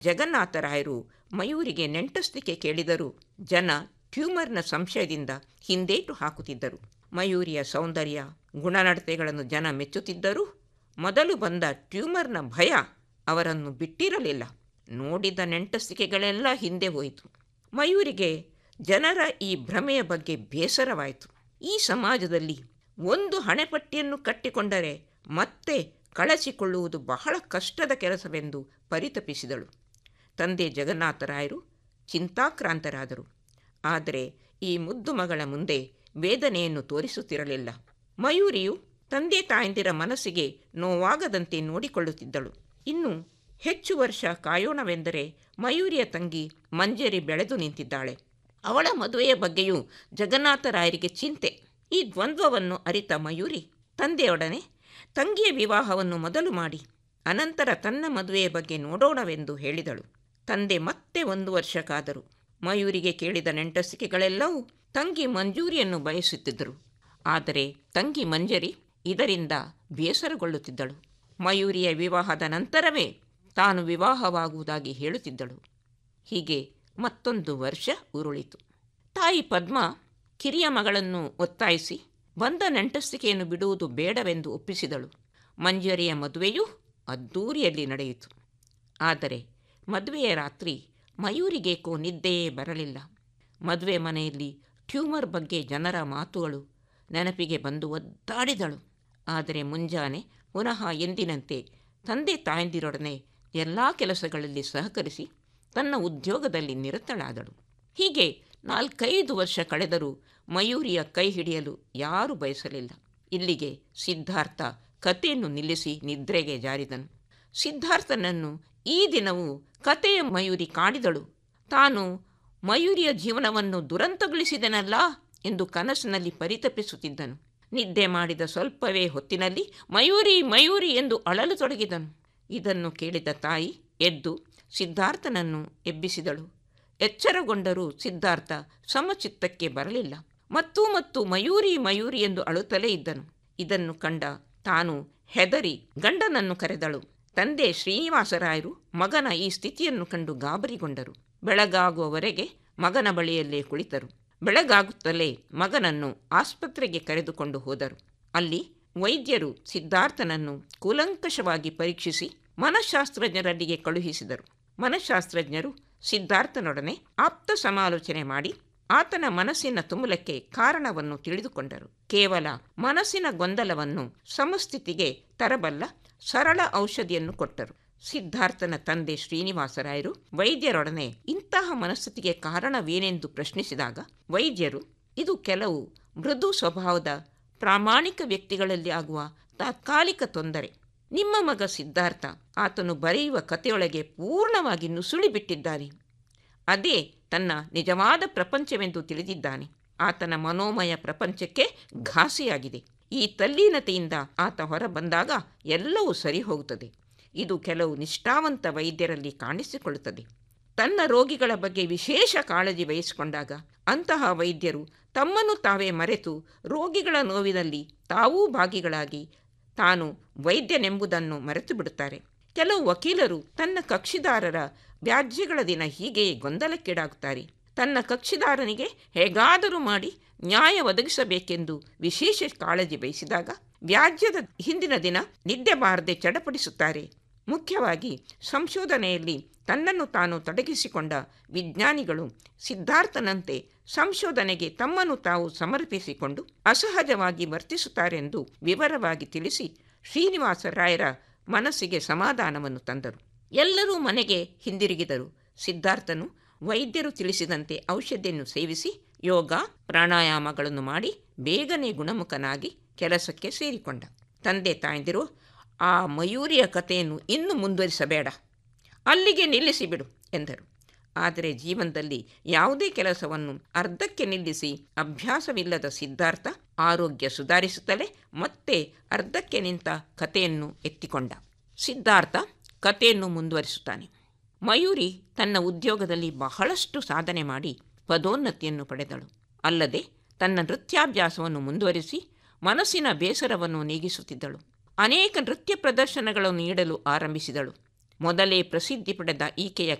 ಜಗನ್ನಾಥರಾಯರು ಮಯೂರಿಗೆ ನೆಂಟಸ್ತಿಕೆ ಕೇಳಿದರೂ ಜನ ಟ್ಯೂಮರ್ನ ಸಂಶಯದಿಂದ ಹಿಂದೇಟು ಹಾಕುತ್ತಿದ್ದರು ಮಯೂರಿಯ ಸೌಂದರ್ಯ ಗುಣನಡತೆಗಳನ್ನು ಜನ ಮೆಚ್ಚುತ್ತಿದ್ದರೂ ಮೊದಲು ಬಂದ ಟ್ಯೂಮರ್ನ ಭಯ ಅವರನ್ನು ಬಿಟ್ಟಿರಲಿಲ್ಲ ನೋಡಿದ ನೆಂಟಸ್ತಿಕೆಗಳೆಲ್ಲ ಹಿಂದೆ ಹೋಯಿತು ಮಯೂರಿಗೆ ಜನರ ಈ ಭ್ರಮೆಯ ಬಗ್ಗೆ ಬೇಸರವಾಯಿತು ಈ ಸಮಾಜದಲ್ಲಿ ಒಂದು ಹಣೆಪಟ್ಟಿಯನ್ನು ಕಟ್ಟಿಕೊಂಡರೆ ಮತ್ತೆ ಕಳಚಿಕೊಳ್ಳುವುದು ಬಹಳ ಕಷ್ಟದ ಕೆಲಸವೆಂದು ಪರಿತಪಿಸಿದಳು ತಂದೆ ಜಗನ್ನಾಥರಾಯರು ಚಿಂತಾಕ್ರಾಂತರಾದರು ಆದರೆ ಈ ಮುದ್ದು ಮಗಳ ಮುಂದೆ ವೇದನೆಯನ್ನು ತೋರಿಸುತ್ತಿರಲಿಲ್ಲ ಮಯೂರಿಯು ತಂದೆ ತಾಯಂದಿರ ಮನಸ್ಸಿಗೆ ನೋವಾಗದಂತೆ ನೋಡಿಕೊಳ್ಳುತ್ತಿದ್ದಳು ಇನ್ನು ಹೆಚ್ಚು ವರ್ಷ ಕಾಯೋಣವೆಂದರೆ ಮಯೂರಿಯ ತಂಗಿ ಮಂಜರಿ ಬೆಳೆದು ನಿಂತಿದ್ದಾಳೆ ಅವಳ ಮದುವೆಯ ಬಗ್ಗೆಯೂ ಜಗನ್ನಾಥರಾಯರಿಗೆ ಚಿಂತೆ ಈ ದ್ವಂದ್ವವನ್ನು ಅರಿತ ಮಯೂರಿ ತಂದೆಯೊಡನೆ ತಂಗಿಯ ವಿವಾಹವನ್ನು ಮೊದಲು ಮಾಡಿ ಅನಂತರ ತನ್ನ ಮದುವೆಯ ಬಗ್ಗೆ ನೋಡೋಣವೆಂದು ಹೇಳಿದಳು ತಂದೆ ಮತ್ತೆ ಒಂದು ವರ್ಷ ಕಾದರು ಮಯೂರಿಗೆ ಕೇಳಿದ ನೆಂಟಸಿಕೆಗಳೆಲ್ಲವೂ ತಂಗಿ ಮಂಜೂರಿಯನ್ನು ಬಯಸುತ್ತಿದ್ದರು ಆದರೆ ತಂಗಿ ಮಂಜರಿ ಇದರಿಂದ ಬೇಸರಗೊಳ್ಳುತ್ತಿದ್ದಳು ಮಯೂರಿಯ ವಿವಾಹದ ನಂತರವೇ ತಾನು ವಿವಾಹವಾಗುವುದಾಗಿ ಹೇಳುತ್ತಿದ್ದಳು ಹೀಗೆ ಮತ್ತೊಂದು ವರ್ಷ ಉರುಳಿತು ತಾಯಿ ಪದ್ಮ ಕಿರಿಯ ಮಗಳನ್ನು ಒತ್ತಾಯಿಸಿ ಬಂದ ನೆಂಟಸ್ತಿಕೆಯನ್ನು ಬಿಡುವುದು ಬೇಡವೆಂದು ಒಪ್ಪಿಸಿದಳು ಮಂಜರಿಯ ಮದುವೆಯೂ ಅದ್ದೂರಿಯಲ್ಲಿ ನಡೆಯಿತು ಆದರೆ ಮದುವೆಯ ರಾತ್ರಿ ಮಯೂರಿಗೇಕೋ ನಿದ್ದೆಯೇ ಬರಲಿಲ್ಲ ಮದುವೆ ಮನೆಯಲ್ಲಿ ಟ್ಯೂಮರ್ ಬಗ್ಗೆ ಜನರ ಮಾತುಗಳು ನೆನಪಿಗೆ ಬಂದು ಒದ್ದಾಡಿದಳು ಆದರೆ ಮುಂಜಾನೆ ಪುನಃ ಎಂದಿನಂತೆ ತಂದೆ ತಾಯಂದಿರೊಡನೆ ಎಲ್ಲ ಕೆಲಸಗಳಲ್ಲಿ ಸಹಕರಿಸಿ ತನ್ನ ಉದ್ಯೋಗದಲ್ಲಿ ನಿರತಳಾದಳು ಹೀಗೆ ನಾಲ್ಕೈದು ವರ್ಷ ಕಳೆದರೂ ಮಯೂರಿಯ ಕೈ ಹಿಡಿಯಲು ಯಾರೂ ಬಯಸಲಿಲ್ಲ ಇಲ್ಲಿಗೆ ಸಿದ್ಧಾರ್ಥ ಕಥೆಯನ್ನು ನಿಲ್ಲಿಸಿ ನಿದ್ರೆಗೆ ಜಾರಿದನು ಸಿದ್ಧಾರ್ಥನನ್ನು ಈ ದಿನವೂ ಕಥೆಯ ಮಯೂರಿ ಕಾಡಿದಳು ತಾನು ಮಯೂರಿಯ ಜೀವನವನ್ನು ದುರಂತಗೊಳಿಸಿದನಲ್ಲ ಎಂದು ಕನಸಿನಲ್ಲಿ ಪರಿತಪಿಸುತ್ತಿದ್ದನು ನಿದ್ದೆ ಮಾಡಿದ ಸ್ವಲ್ಪವೇ ಹೊತ್ತಿನಲ್ಲಿ ಮಯೂರಿ ಮಯೂರಿ ಎಂದು ಅಳಲು ತೊಡಗಿದನು ಇದನ್ನು ಕೇಳಿದ ತಾಯಿ ಎದ್ದು ಸಿದ್ಧಾರ್ಥನನ್ನು ಎಬ್ಬಿಸಿದಳು ಎಚ್ಚರಗೊಂಡರೂ ಸಿದ್ಧಾರ್ಥ ಸಮಚಿತ್ತಕ್ಕೆ ಬರಲಿಲ್ಲ ಮತ್ತು ಮತ್ತು ಮಯೂರಿ ಮಯೂರಿ ಎಂದು ಅಳುತ್ತಲೇ ಇದ್ದನು ಇದನ್ನು ಕಂಡ ತಾನು ಹೆದರಿ ಗಂಡನನ್ನು ಕರೆದಳು ತಂದೆ ಶ್ರೀನಿವಾಸರಾಯರು ಮಗನ ಈ ಸ್ಥಿತಿಯನ್ನು ಕಂಡು ಗಾಬರಿಗೊಂಡರು ಬೆಳಗಾಗುವವರೆಗೆ ಮಗನ ಬಳಿಯಲ್ಲೇ ಕುಳಿತರು ಬೆಳಗಾಗುತ್ತಲೇ ಮಗನನ್ನು ಆಸ್ಪತ್ರೆಗೆ ಕರೆದುಕೊಂಡು ಹೋದರು ಅಲ್ಲಿ ವೈದ್ಯರು ಸಿದ್ಧಾರ್ಥನನ್ನು ಕೂಲಂಕಷವಾಗಿ ಪರೀಕ್ಷಿಸಿ ಮನಃಶಾಸ್ತ್ರಜ್ಞರಲ್ಲಿಗೆ ಕಳುಹಿಸಿದರು ಮನಃಶಾಸ್ತ್ರಜ್ಞರು ಸಿದ್ಧಾರ್ಥನೊಡನೆ ಆಪ್ತ ಸಮಾಲೋಚನೆ ಮಾಡಿ ಆತನ ಮನಸ್ಸಿನ ತುಮುಲಕ್ಕೆ ಕಾರಣವನ್ನು ತಿಳಿದುಕೊಂಡರು ಕೇವಲ ಮನಸ್ಸಿನ ಗೊಂದಲವನ್ನು ಸಮಸ್ಥಿತಿಗೆ ತರಬಲ್ಲ ಸರಳ ಔಷಧಿಯನ್ನು ಕೊಟ್ಟರು ಸಿದ್ಧಾರ್ಥನ ತಂದೆ ಶ್ರೀನಿವಾಸರಾಯರು ವೈದ್ಯರೊಡನೆ ಇಂತಹ ಮನಸ್ಥಿತಿಗೆ ಕಾರಣವೇನೆಂದು ಪ್ರಶ್ನಿಸಿದಾಗ ವೈದ್ಯರು ಇದು ಕೆಲವು ಮೃದು ಸ್ವಭಾವದ ಪ್ರಾಮಾಣಿಕ ವ್ಯಕ್ತಿಗಳಲ್ಲಿ ಆಗುವ ತಾತ್ಕಾಲಿಕ ತೊಂದರೆ ನಿಮ್ಮ ಮಗ ಸಿದ್ಧಾರ್ಥ ಆತನು ಬರೆಯುವ ಕಥೆಯೊಳಗೆ ಪೂರ್ಣವಾಗಿ ನುಸುಳಿ ಬಿಟ್ಟಿದ್ದಾನೆ ಅದೇ ತನ್ನ ನಿಜವಾದ ಪ್ರಪಂಚವೆಂದು ತಿಳಿದಿದ್ದಾನೆ ಆತನ ಮನೋಮಯ ಪ್ರಪಂಚಕ್ಕೆ ಘಾಸಿಯಾಗಿದೆ ಈ ತಲ್ಲೀನತೆಯಿಂದ ಆತ ಹೊರ ಬಂದಾಗ ಎಲ್ಲವೂ ಸರಿ ಹೋಗುತ್ತದೆ ಇದು ಕೆಲವು ನಿಷ್ಠಾವಂತ ವೈದ್ಯರಲ್ಲಿ ಕಾಣಿಸಿಕೊಳ್ಳುತ್ತದೆ ತನ್ನ ರೋಗಿಗಳ ಬಗ್ಗೆ ವಿಶೇಷ ಕಾಳಜಿ ವಹಿಸಿಕೊಂಡಾಗ ಅಂತಹ ವೈದ್ಯರು ತಮ್ಮನ್ನು ತಾವೇ ಮರೆತು ರೋಗಿಗಳ ನೋವಿನಲ್ಲಿ ತಾವೂ ಭಾಗಿಗಳಾಗಿ ತಾನು ವೈದ್ಯನೆಂಬುದನ್ನು ಮರೆತು ಬಿಡುತ್ತಾರೆ ಕೆಲವು ವಕೀಲರು ತನ್ನ ಕಕ್ಷಿದಾರರ ವ್ಯಾಜ್ಯಗಳ ದಿನ ಹೀಗೆಯೇ ಗೊಂದಲಕ್ಕೀಡಾಗುತ್ತಾರೆ ತನ್ನ ಕಕ್ಷಿದಾರನಿಗೆ ಹೇಗಾದರೂ ಮಾಡಿ ನ್ಯಾಯ ಒದಗಿಸಬೇಕೆಂದು ವಿಶೇಷ ಕಾಳಜಿ ವಹಿಸಿದಾಗ ವ್ಯಾಜ್ಯದ ಹಿಂದಿನ ದಿನ ನಿದ್ದೆ ಬಾರದೆ ಚಡಪಡಿಸುತ್ತಾರೆ ಮುಖ್ಯವಾಗಿ ಸಂಶೋಧನೆಯಲ್ಲಿ ತನ್ನನ್ನು ತಾನು ತೊಡಗಿಸಿಕೊಂಡ ವಿಜ್ಞಾನಿಗಳು ಸಿದ್ಧಾರ್ಥನಂತೆ ಸಂಶೋಧನೆಗೆ ತಮ್ಮನ್ನು ತಾವು ಸಮರ್ಪಿಸಿಕೊಂಡು ಅಸಹಜವಾಗಿ ವರ್ತಿಸುತ್ತಾರೆಂದು ವಿವರವಾಗಿ ತಿಳಿಸಿ ಶ್ರೀನಿವಾಸರಾಯರ ಮನಸ್ಸಿಗೆ ಸಮಾಧಾನವನ್ನು ತಂದರು ಎಲ್ಲರೂ ಮನೆಗೆ ಹಿಂದಿರುಗಿದರು ಸಿದ್ಧಾರ್ಥನು ವೈದ್ಯರು ತಿಳಿಸಿದಂತೆ ಔಷಧಿಯನ್ನು ಸೇವಿಸಿ ಯೋಗ ಪ್ರಾಣಾಯಾಮಗಳನ್ನು ಮಾಡಿ ಬೇಗನೆ ಗುಣಮುಖನಾಗಿ ಕೆಲಸಕ್ಕೆ ಸೇರಿಕೊಂಡ ತಂದೆ ತಾಯಂದಿರು ಆ ಮಯೂರಿಯ ಕಥೆಯನ್ನು ಇನ್ನು ಮುಂದುವರಿಸಬೇಡ ಅಲ್ಲಿಗೆ ನಿಲ್ಲಿಸಿಬಿಡು ಎಂದರು ಆದರೆ ಜೀವನದಲ್ಲಿ ಯಾವುದೇ ಕೆಲಸವನ್ನು ಅರ್ಧಕ್ಕೆ ನಿಲ್ಲಿಸಿ ಅಭ್ಯಾಸವಿಲ್ಲದ ಸಿದ್ಧಾರ್ಥ ಆರೋಗ್ಯ ಸುಧಾರಿಸುತ್ತಲೇ ಮತ್ತೆ ಅರ್ಧಕ್ಕೆ ನಿಂತ ಕಥೆಯನ್ನು ಎತ್ತಿಕೊಂಡ ಸಿದ್ಧಾರ್ಥ ಕಥೆಯನ್ನು ಮುಂದುವರಿಸುತ್ತಾನೆ ಮಯೂರಿ ತನ್ನ ಉದ್ಯೋಗದಲ್ಲಿ ಬಹಳಷ್ಟು ಸಾಧನೆ ಮಾಡಿ ಪದೋನ್ನತಿಯನ್ನು ಪಡೆದಳು ಅಲ್ಲದೆ ತನ್ನ ನೃತ್ಯಾಭ್ಯಾಸವನ್ನು ಮುಂದುವರಿಸಿ ಮನಸ್ಸಿನ ಬೇಸರವನ್ನು ನೀಗಿಸುತ್ತಿದ್ದಳು ಅನೇಕ ನೃತ್ಯ ಪ್ರದರ್ಶನಗಳನ್ನು ನೀಡಲು ಆರಂಭಿಸಿದಳು ಮೊದಲೇ ಪ್ರಸಿದ್ಧಿ ಪಡೆದ ಈಕೆಯ